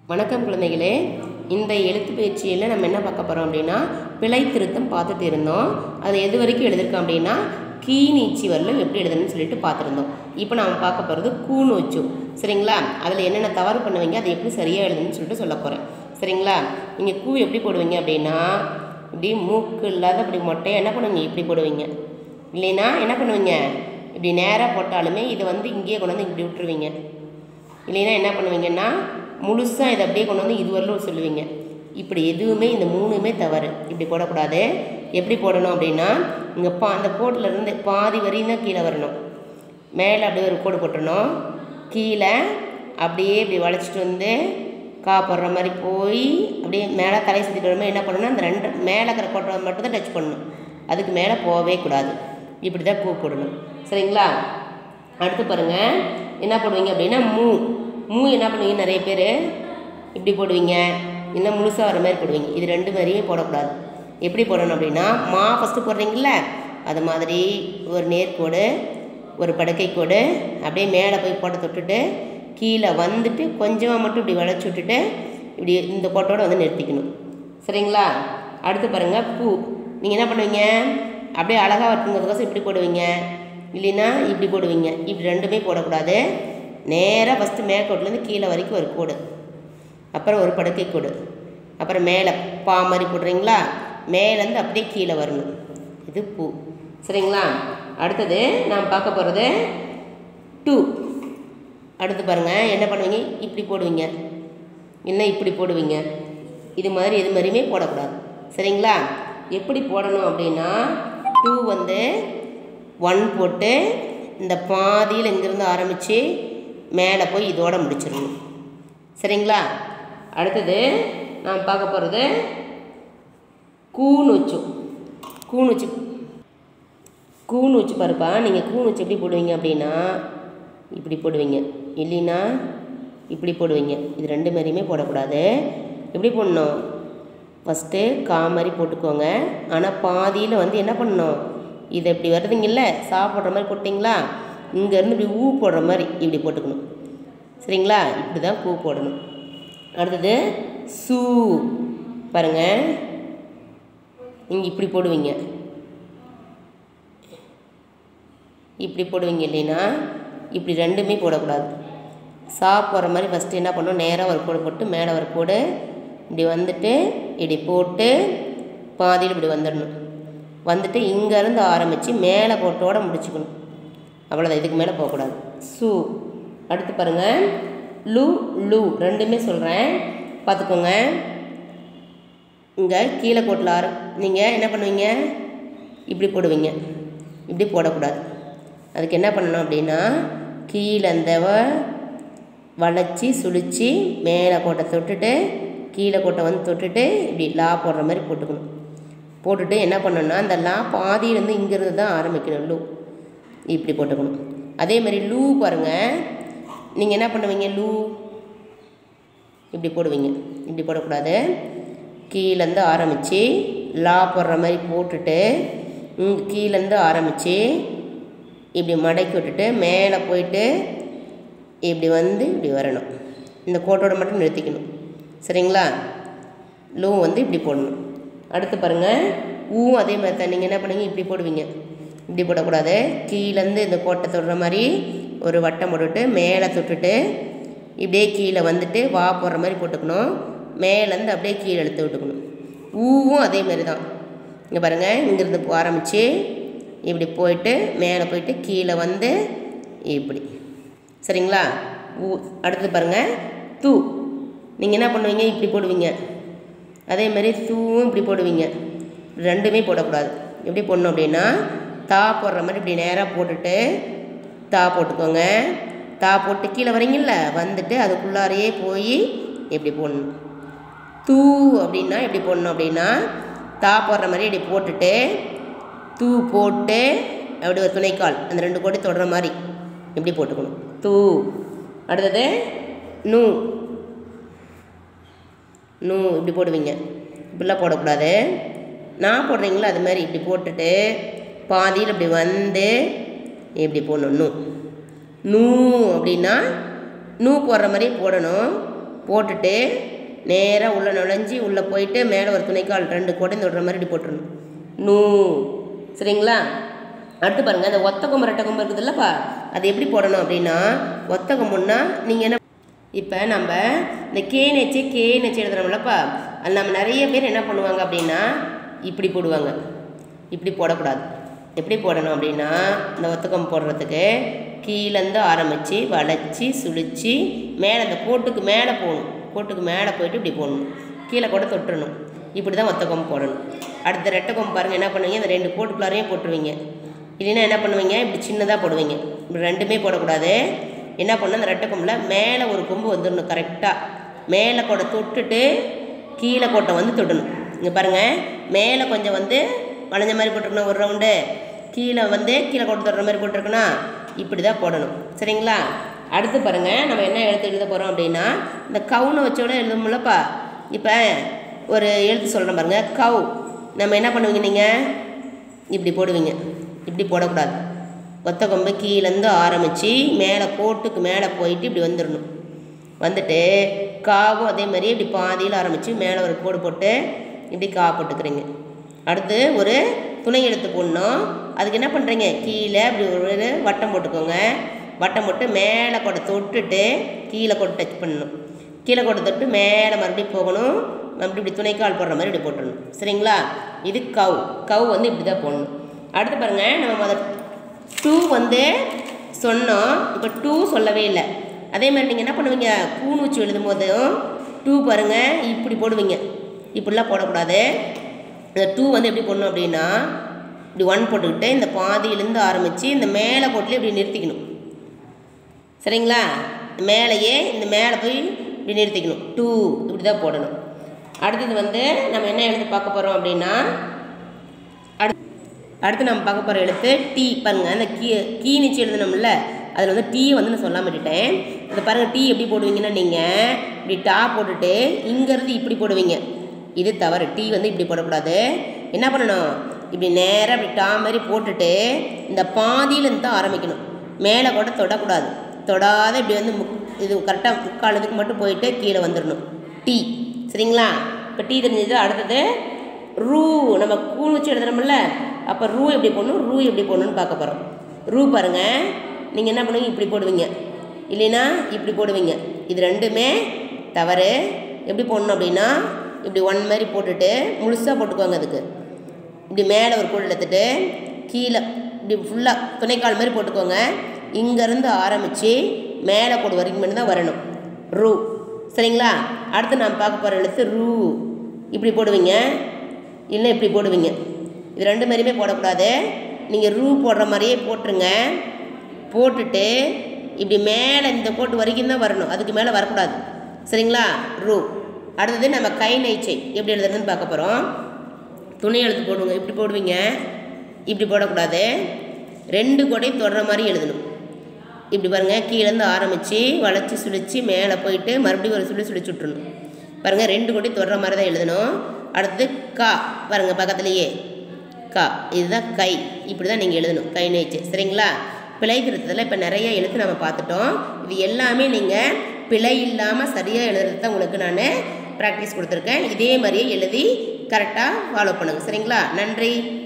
வணக்கம் குழந்தைகளே இந்த எழுத்து பயிற்சியில் நம்ம என்ன பார்க்க போகிறோம் அப்படின்னா பிழை திருத்தம் பார்த்துட்டு இருந்தோம் அது எது வரைக்கும் எழுதிருக்கோம் அப்படின்னா கீ நீச்சி வரலும் எப்படி எழுதணும்னு சொல்லிட்டு பார்த்துருந்தோம் இப்போ நாம் பார்க்க போகிறது கூணு வச்சு சரிங்களா அதில் என்னென்ன தவறு பண்ணுவீங்க அதை எப்படி சரியாக எழுதணும்னு சொல்லிட்டு சொல்ல போகிறேன் சரிங்களா நீங்கள் கூ எப்படி போடுவீங்க அப்படின்னா இப்படி மூக்கு இல்லாத இப்படி மொட்டையை என்ன பண்ணுவீங்க இப்படி போடுவீங்க இல்லைன்னா என்ன பண்ணுவீங்க இப்படி நேராக போட்டாலுமே இதை வந்து இங்கேயே கொண்டு வந்து இப்படி விட்டுருவீங்க இல்லைன்னா என்ன பண்ணுவீங்கன்னா முழுசாக இதை அப்படியே கொண்டு வந்து இதுவரையிலும் சொல்லுவீங்க இப்படி எதுவுமே இந்த மூணுமே தவறு இப்படி போடக்கூடாது எப்படி போடணும் அப்படின்னா இங்கே பா அந்த கோட்டில் இருந்து பாதி வரையும் தான் கீழே வரணும் மேலே அப்படியே ஒரு கோடு போட்டுறணும் கீழே அப்படியே இப்படி வளைச்சிட்டு வந்து கா போடுற மாதிரி போய் அப்படியே மேலே தலை சுற்றிட்டு வர மாதிரி என்ன பண்ணணும்னா அந்த ரெண்டு மேலே இருக்கிற கோட்டை மட்டும் தான் டச் பண்ணணும் அதுக்கு மேலே போகவே கூடாது இப்படி தான் பூ போடணும் சரிங்களா அடுத்து பாருங்கள் என்ன போடுவீங்க அப்படின்னா மூ மூ என்ன பண்ணுவீங்க நிறைய பேர் இப்படி போடுவீங்க இல்லை முழுசாக வர மாதிரி போடுவீங்க இது ரெண்டு மாதிரியுமே போடக்கூடாது எப்படி போடணும் அப்படின்னா மா ஃபஸ்ட்டு போடுறீங்கல்ல அது மாதிரி ஒரு நேர்கோடு ஒரு படுக்கை கோடு அப்படியே மேலே போய் போட்டு தொட்டுட்டு கீழே வந்துட்டு கொஞ்சமாக மட்டும் இப்படி வளைச்சி விட்டுட்டு இப்படி இந்த கோட்டோட வந்து நிறுத்திக்கணும் சரிங்களா அடுத்து பாருங்கள் பூ நீங்கள் என்ன பண்ணுவீங்க அப்படியே அழகாக இருக்குங்கிறதுக்கோசம் இப்படி போடுவீங்க இல்லைன்னா இப்படி போடுவீங்க இப்படி ரெண்டுமே போடக்கூடாது நேராக ஃபஸ்ட்டு மேற்கோட்டிலேருந்து கீழே வரைக்கும் ஒரு கோடு அப்புறம் ஒரு படுக்கை கோடு அப்புறம் மேலே பா மாதிரி போடுறீங்களா மேலேருந்து அப்படியே கீழே வரணும் இது பூ சரிங்களா அடுத்தது நாம் பார்க்க போகிறது டூ அடுத்து பாருங்கள் என்ன பண்ணுவீங்க இப்படி போடுவீங்க இல்லை இப்படி போடுவீங்க இது மாதிரி இது மாதிரியுமே போடக்கூடாது சரிங்களா எப்படி போடணும் அப்படின்னா டூ வந்து ஒன் போட்டு இந்த பாதியில் இங்கேருந்து ஆரம்பித்து மேலே போய் இதோட முடிச்சிடணும் சரிங்களா அடுத்தது நாம் பார்க்க போகிறது கூணு வச்சு கூணு வச்சு கூணு வச்சு பாருப்பா நீங்கள் கூணு வச்சு எப்படி போடுவீங்க அப்படின்னா இப்படி போடுவீங்க இல்லைன்னா இப்படி போடுவீங்க இது ரெண்டு மாதிரியுமே போடக்கூடாது எப்படி போடணும் ஃபஸ்ட்டு கா மாதிரி போட்டுக்கோங்க ஆனால் பாதியில் வந்து என்ன பண்ணணும் இது இப்படி வருதுங்கல்ல சாப்பிட்ற மாதிரி போட்டிங்களா இங்கேருந்து இப்படி ஊ போடுற மாதிரி இப்படி போட்டுக்கணும் சரிங்களா இப்படி தான் பூ போடணும் அடுத்தது சூ பாருங்கள் நீங்கள் இப்படி போடுவீங்க இப்படி போடுவீங்க இல்லைன்னா இப்படி ரெண்டுமே போடக்கூடாது சா போடுற மாதிரி ஃபஸ்ட்டு என்ன பண்ணணும் நேராக ஒரு கோடு போட்டு மேலே ஒரு கோடு இப்படி வந்துட்டு இப்படி போட்டு பாதியில் இப்படி வந்துடணும் வந்துட்டு இங்கேருந்து ஆரம்பித்து மேலே கோட்டோட முடிச்சுக்கணும் அவ்வளோதான் இதுக்கு மேலே போகக்கூடாது சூ அடுத்து பாருங்கள் லு லு ரெண்டுமே சொல்கிறேன் பார்த்துக்கோங்க இங்கே கீழே கோட்டில் ஆர நீங்கள் என்ன பண்ணுவீங்க இப்படி போடுவீங்க இப்படி போடக்கூடாது அதுக்கு என்ன பண்ணணும் அப்படின்னா கீழே அந்த வளைச்சி சுழித்து மேலே கோட்டை தொட்டுட்டு கீழே கோட்டை வந்து தொட்டுட்டு இப்படி லா போடுற மாதிரி போட்டுக்கணும் போட்டுட்டு என்ன பண்ணணும்னா அந்த லா பாதியிலேருந்து இங்கேருந்து தான் ஆரம்பிக்கணும் லூ இப்படி போட்டுக்கணும் அதே மாதிரி லூ பாருங்கள் நீங்கள் என்ன பண்ணுவீங்க லூ இப்படி போடுவீங்க இப்படி போடக்கூடாது கீழேருந்து ஆரம்பித்து லா போடுற மாதிரி போட்டுட்டு இங்கே கீழேருந்து ஆரம்பித்து இப்படி மடக்கி விட்டுட்டு மேலே போயிட்டு இப்படி வந்து இப்படி வரணும் இந்த கோட்டோட மட்டும் நிறுத்திக்கணும் சரிங்களா லூ வந்து இப்படி போடணும் அடுத்து பாருங்கள் ஊ அதே மாதிரி தான் நீங்கள் என்ன பண்ணுவீங்க இப்படி போடுவீங்க இப்படி போடக்கூடாது கீழேருந்து இந்த கோட்டை தொடுற மாதிரி ஒரு வட்டம் போட்டுட்டு மேலே தொட்டுட்டு இப்படியே கீழே வந்துட்டு வா போடுற மாதிரி போட்டுக்கணும் மேலேருந்து அப்படியே கீழே எடுத்து விட்டுக்கணும் ஊவும் அதே மாதிரி தான் இங்கே பாருங்கள் இங்கேருந்து ஆரம்பித்து இப்படி போயிட்டு மேலே போயிட்டு கீழே வந்து இப்படி சரிங்களா ஊ அடுத்து பாருங்கள் தூ நீங்கள் என்ன பண்ணுவீங்க இப்படி போடுவீங்க அதே மாதிரி தூவும் இப்படி போடுவீங்க ரெண்டுமே போடக்கூடாது எப்படி போடணும் அப்படின்னா தா போடுற மாதிரி இப்படி நேராக போட்டுட்டு தா போட்டுக்கோங்க தா போட்டு கீழே வரீங்கல்ல வந்துட்டு அதுக்குள்ளாரையே போய் இப்படி போடணும் தூ அப்படின்னா எப்படி போடணும் அப்படின்னா தா போடுற மாதிரி இப்படி போட்டுட்டு தூ போட்டு அப்படி ஒரு துணைக்கால் அந்த ரெண்டு கோடி தொடுற மாதிரி இப்படி போட்டுக்கணும் தூ அடுத்தது நூ நூ இப்படி போடுவீங்க இப்படிலாம் போடக்கூடாது நான் போடுறீங்களோ அது மாதிரி இப்படி போட்டுட்டு பாதியில் இப்படி வந்து இப்படி போடணும் நூ நூ அப்படின்னா நூ போடுற மாதிரி போடணும் போட்டுட்டு நேராக உள்ளே நுழைஞ்சி உள்ளே போயிட்டு மேலே ஒரு துணைக்கால் ரெண்டு கோட்டை தொடுற மாதிரி இப்படி போட்டுருணும் நூ சரிங்களா அடுத்து பாருங்கள் அந்த ஒத்த கொம்பு ரெட்டை கொம்பு இருக்குதுல்லப்பா அது எப்படி போடணும் அப்படின்னா ஒத்த கொம்புன்னா நீங்கள் என்ன இப்போ நம்ம இந்த கேனச்சு கேனச்சு எழுதுறோம்லப்பா அது நம்ம நிறைய பேர் என்ன பண்ணுவாங்க அப்படின்னா இப்படி போடுவாங்க இப்படி போடக்கூடாது எப்படி போடணும் அப்படின்னா இந்த ஒத்தக்கம் போடுறதுக்கு கீழேருந்து ஆரம்பித்து வளைச்சி சுழிச்சு மேலே அந்த கோட்டுக்கு மேலே போகணும் கோட்டுக்கு மேலே போயிட்டு இப்படி போடணும் கீழே கூட தொட்டுறணும் இப்படி தான் ஒத்தக்கம் போடணும் அடுத்த ரெட்டை கொம்பு பாருங்கள் என்ன பண்ணுவீங்க இந்த ரெண்டு கோட்டுக்குள்ளாரையும் போட்டுருவீங்க இல்லைன்னா என்ன பண்ணுவீங்க இப்படி சின்னதாக போடுவீங்க இப்படி ரெண்டுமே போடக்கூடாது என்ன பண்ணணும் அந்த ரெட்டை கொம்பில் மேலே ஒரு கொம்பு வந்துடணும் கரெக்டாக மேலே கோட்டை தொட்டுட்டு கீழே கோட்டை வந்து தொட்டணும் இங்கே பாருங்கள் மேலே கொஞ்சம் வந்து வளைஞ்ச மாதிரி போட்டிருக்கணும் ஒரு ரவுண்டு கீழே வந்து கீழே கோட்டை தொடுற மாதிரி போட்டிருக்கணும் இப்படி தான் போடணும் சரிங்களா அடுத்து பாருங்கள் நம்ம என்ன எழுத்து எழுத போகிறோம் அப்படின்னா இந்த கவுனை வச்சோட எழுதும்லப்பா இப்போ ஒரு எழுத்து சொல்கிறேன் பாருங்கள் கவ் நம்ம என்ன பண்ணுவீங்க நீங்கள் இப்படி போடுவீங்க இப்படி போடக்கூடாது ஒத்த கொம்பு கீழேருந்து ஆரம்பித்து மேலே கோட்டுக்கு மேலே போயிட்டு இப்படி வந்துடணும் வந்துட்டு காவும் அதே மாதிரி இப்படி பாதியில் ஆரம்பித்து மேலே ஒரு கோடு போட்டு இப்படி கா போட்டுக்கிறீங்க அடுத்து ஒரு துணை எழுத்து போடணும் அதுக்கு என்ன பண்ணுறீங்க கீழே இப்படி ஒரு வட்டம் போட்டுக்கோங்க வட்டம் போட்டு மேலே கொடை தொட்டுட்டு கீழே கொடை டச் பண்ணணும் கீழே கொடை தொட்டு மேலே மறுபடியும் போகணும் மறுபடியும் இப்படி துணைக்கால் போடுற மாதிரி இப்படி போட்டுடணும் சரிங்களா இது கவ் கவ் வந்து இப்படி தான் போடணும் அடுத்து பாருங்கள் நம்ம முதல் டூ வந்து சொன்னோம் இப்போ டூ சொல்லவே இல்லை அதே மாதிரி நீங்கள் என்ன பண்ணுவீங்க கூணு வச்சு எழுதும் போதும் டூ பாருங்கள் இப்படி போடுவீங்க இப்படிலாம் போடக்கூடாது இந்த டூ வந்து எப்படி போடணும் அப்படின்னா இப்படி ஒன் போட்டுக்கிட்டு இந்த பாதியிலேருந்து ஆரம்பித்து இந்த மேலே போட்டுல இப்படி நிறுத்திக்கணும் சரிங்களா மேலேயே இந்த மேலே போய் இப்படி நிறுத்திக்கணும் டூ இப்படி தான் போடணும் அடுத்தது வந்து நம்ம என்ன எழுத்து பார்க்க போகிறோம் அப்படின்னா அடுத்து அடுத்து நம்ம பார்க்க போகிற எழுத்து டீ பாருங்க அந்த கீ கீ நிச்சு எழுதணும்ல அதில் வந்து டீ வந்து நான் சொல்லாம விட்டுட்டேன் அது பாருங்கள் டீ எப்படி போடுவீங்கன்னா நீங்கள் இப்படி டா போட்டுட்டு இங்கேருந்து இப்படி போடுவீங்க இது தவறு டீ வந்து இப்படி போடக்கூடாது என்ன பண்ணணும் இப்படி நேராக இப்படி டா மாதிரி போட்டுட்டு இந்த பாதியில் இருந்து தான் ஆரம்பிக்கணும் மேலே கூட தொடக்கூடாது தொடாத இப்படி வந்து முக் இது கரெக்டாக முக்கால் இதுக்கு மட்டும் போயிட்டு கீழே வந்துடணும் டீ சரிங்களா இப்போ டீ தெரிஞ்சது அடுத்தது ரூ நம்ம கூழ் வச்சு எழுதுறோம்ல அப்போ ரூ எப்படி போடணும் ரூ எப்படி போடணும்னு பார்க்க போகிறோம் ரூ பாருங்கள் நீங்கள் என்ன பண்ணுவீங்க இப்படி போடுவீங்க இல்லைன்னா இப்படி போடுவீங்க இது ரெண்டுமே தவறு எப்படி போடணும் அப்படின்னா இப்படி ஒன் மாதிரி போட்டுட்டு முழுசாக போட்டுக்கோங்க அதுக்கு இப்படி மேலே ஒரு கூழ் எடுத்துட்டு கீழே இப்படி ஃபுல்லாக துணைக்கால் மாதிரி போட்டுக்கோங்க இங்கேருந்து ஆரம்பித்து மேலே போடு வரைக்கும் மட்டும் தான் வரணும் ரூ சரிங்களா அடுத்து நாம் பார்க்க போகிற எழுத்து ரூ இப்படி போடுவீங்க இல்லை இப்படி போடுவீங்க இது ரெண்டு மாதிரியுமே போடக்கூடாது நீங்கள் ரூ போடுற மாதிரியே போட்டுருங்க போட்டுட்டு இப்படி மேலே இந்த கோட்டு வரைக்கும் தான் வரணும் அதுக்கு மேலே வரக்கூடாது சரிங்களா ரூ அடுத்தது நம்ம கை நெய்ச்சை எப்படி எழுதுறதுன்னு பார்க்க போகிறோம் துணி எழுத்து போடுங்க இப்படி போடுவீங்க இப்படி போடக்கூடாது ரெண்டு கோட்டையும் தொடுற மாதிரி எழுதணும் இப்படி பாருங்கள் கீழேருந்து ஆரம்பித்து வளைச்சி சுழிச்சு மேலே போயிட்டு மறுபடியும் ஒரு சுழி சுழிச்சு விட்றணும் பாருங்கள் ரெண்டு கோட்டி தொடுற மாதிரி தான் எழுதணும் அடுத்தது கா பாருங்கள் பக்கத்துலேயே கா இதுதான் கை இப்படி தான் நீங்கள் எழுதணும் கை நெய்ச்சு சரிங்களா பிழை திருத்தத்தில் இப்போ நிறைய எழுத்து நம்ம பார்த்துட்டோம் இது எல்லாமே நீங்கள் பிழை இல்லாமல் சரியாக எழுதுறது தான் உங்களுக்கு நான் ப்ராக்டிஸ் கொடுத்துருக்கேன் இதே மாதிரியே எழுதி கரெக்டாக ஃபாலோ பண்ணுங்கள் சரிங்களா நன்றி